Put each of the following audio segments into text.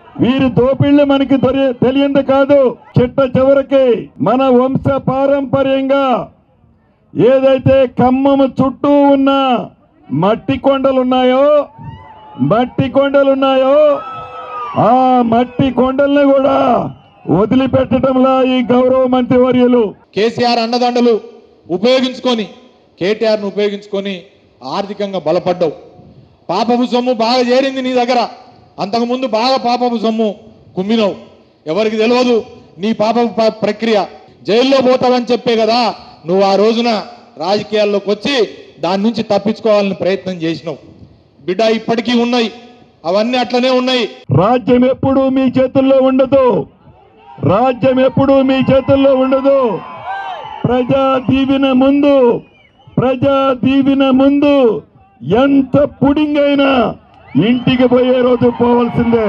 వీరి దోపిళ్ళు మనకి దొరి- తెలియంది కాదు చిట్ట చివరికి మన వంశ పారంపర్యంగా ఏదైతే ఖమ్మము చుట్టూ ఉన్న మట్టి కొండలు ఉన్నాయో మట్టి కొండలు ఉన్నాయో ఆ మట్టి కొండల్ని కూడా వదిలిపెట్టడంలా ఈ గౌరవ మంత్రివర్యులు కేసీఆర్ అండదండలు ఉపయోగించుకొని కేటీఆర్ను ఉపయోగించుకొని ఆర్థికంగా బలపడ్డావు పాపపు సొమ్ము బాగా చేరింది నీ దగ్గర అంతకుముందు బాగా పాపపు సొమ్ము కుమ్మినవు ఎవరికి తెలియదు నీ పాపపు ప- ప్రక్రియ జైల్లో పోతావని చెప్పే కదా నువ్వు ఆ రోజున రాజకీయాల్లోకి వచ్చి దాని నుంచి తప్పించుకోవాలని ప్రయత్నం చేసినావు బిడ్డ ఇప్పటికీ ఉన్నాయి అవన్నీ అట్లనే ఉన్నాయి రాజ్యం ఎప్పుడూ మీ చేతుల్లో ఉండదు రాజ్యం ఎప్పుడూ మీ చేతుల్లో ఉండదు ప్రజా దీవెన ముందు ప్రజా దీవెన ముందు ఎంత పుడింగ్ అయినా ఇంటికి పోయే రోజు పోవలసిందే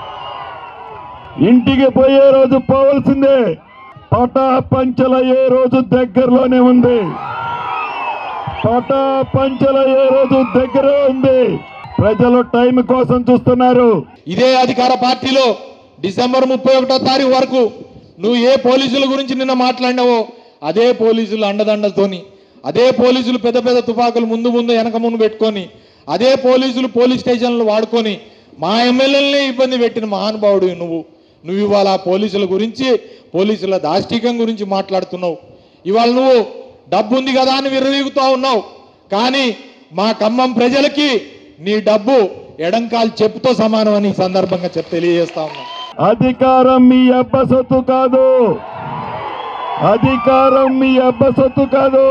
ఇంటికి పోయే రోజు పోవలసిందే పటా పంచల ఏ రోజు దగ్గరలోనే ఉంది పటా పంచల ఏ రోజు దగ్గర ఉంది ప్రజలు టైం కోసం చూస్తున్నారు ఇదే అధికార పార్టీలో డిసెంబర్ ముప్పై ఒకటో తారీఖు వరకు నువ్వు ఏ పోలీసుల గురించి నిన్న మాట్లాడినావో అదే పోలీసులు అండదండలతోని అదే పోలీసులు పెద్ద పెద్ద తుపాకులు ముందు ముందు వెనక ముందు పెట్టుకొని అదే పోలీసులు పోలీస్ స్టేషన్లు వాడుకొని మా ఎమ్మెల్యేలనే ఇబ్బంది పెట్టిన మహానుభావుడు నువ్వు నువ్వు ఇవాళ ఆ పోలీసుల గురించి పోలీసుల దాష్టికం గురించి మాట్లాడుతున్నావు ఇవాళ నువ్వు డబ్బు ఉంది కదా అని విర్రవీగుతూ ఉన్నావు కానీ మా ఖమ్మం ప్రజలకి నీ డబ్బు ఎడంకాలు చెప్పుతో సమానం అని ఈ సందర్భంగా చెప్పి తెలియజేస్తా ఉన్నా అధికారం మీ అబ్బ సొత్తు కాదు అధికారం మీ అబ్బ సొత్తు కాదు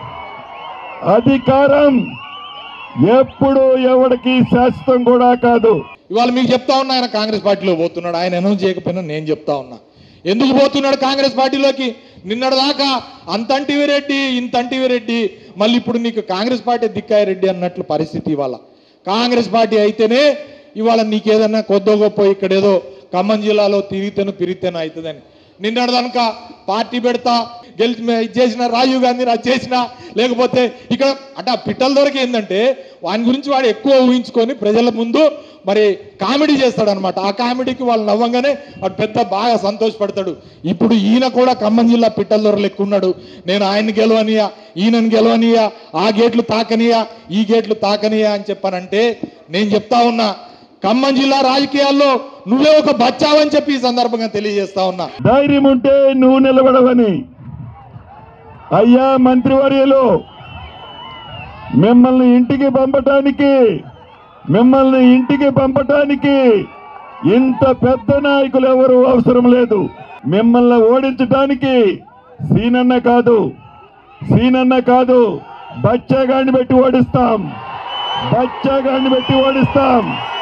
అధికారం ఎప్పుడు ఎవడికి శాశ్వతం కూడా కాదు ఇవాళ మీకు చెప్తా ఉన్నా ఆయన కాంగ్రెస్ పార్టీలో పోతున్నాడు ఆయన అనౌన్స్ చేయకపోయినా నేను చెప్తా ఉన్నా ఎందుకు పోతున్నాడు కాంగ్రెస్ పార్టీలోకి నిన్నటిదాకా అంతంటివి రెడ్డి ఇంతంటివి రెడ్డి మళ్ళీ ఇప్పుడు నీకు కాంగ్రెస్ పార్టీ దిక్కాయ రెడ్డి అన్నట్లు పరిస్థితి ఇవాళ కాంగ్రెస్ పార్టీ అయితేనే ఇవాళ నీకేదన్నా కొద్దో గొప్ప ఇక్కడ ఏదో ఖమ్మం జిల్లాలో తిరిగితేను పిరిగితేను అవుతుందని నిన్నటిదనక పార్టీ పెడతా గెలిచి మే- ఇది చేసిన రాజీవ్ గాంధీని అది చేసిన లేకపోతే ఇక్కడ అంటే ఆ పిట్టల దొరికి ఏంటంటే వాని గురించి వాడు ఎక్కువ ఊహించుకొని ప్రజల ముందు మరి కామెడీ చేస్తాడనమాట ఆ కామెడీకి వాళ్ళు నవ్వంగానే వాడు పెద్ద బాగా సంతోషపడతాడు ఇప్పుడు ఈయన కూడా ఖమ్మం జిల్లా పిట్టల దొర లెక్క ఉన్నాడు నేను ఆయన్ని గెలవనియా ఈయనని గెలవనియా ఆ గేట్లు తాకనియా ఈ గేట్లు తాకనియా అని చెప్పానంటే నేను చెప్తా ఉన్నా ఖమ్మం జిల్లా రాజకీయాల్లో నువ్వే ఒక బచ్చావని చెప్పి ఈ సందర్భంగా తెలియజేస్తా ఉన్నా ధైర్యం ఉంటే నువ్వు నిలబడవని అయ్యా మంత్రివర్యులు మిమ్మల్ని ఇంటికి పంపటానికి మిమ్మల్ని ఇంటికి పంపటానికి ఇంత పెద్ద నాయకులు ఎవరు అవసరం లేదు మిమ్మల్ని ఓడించటానికి సీనన్న కాదు సీనన్న కాదు బచ్చాగాన్ని పెట్టి ఓడిస్తాం బచ్చాగాన్ని పెట్టి ఓడిస్తాం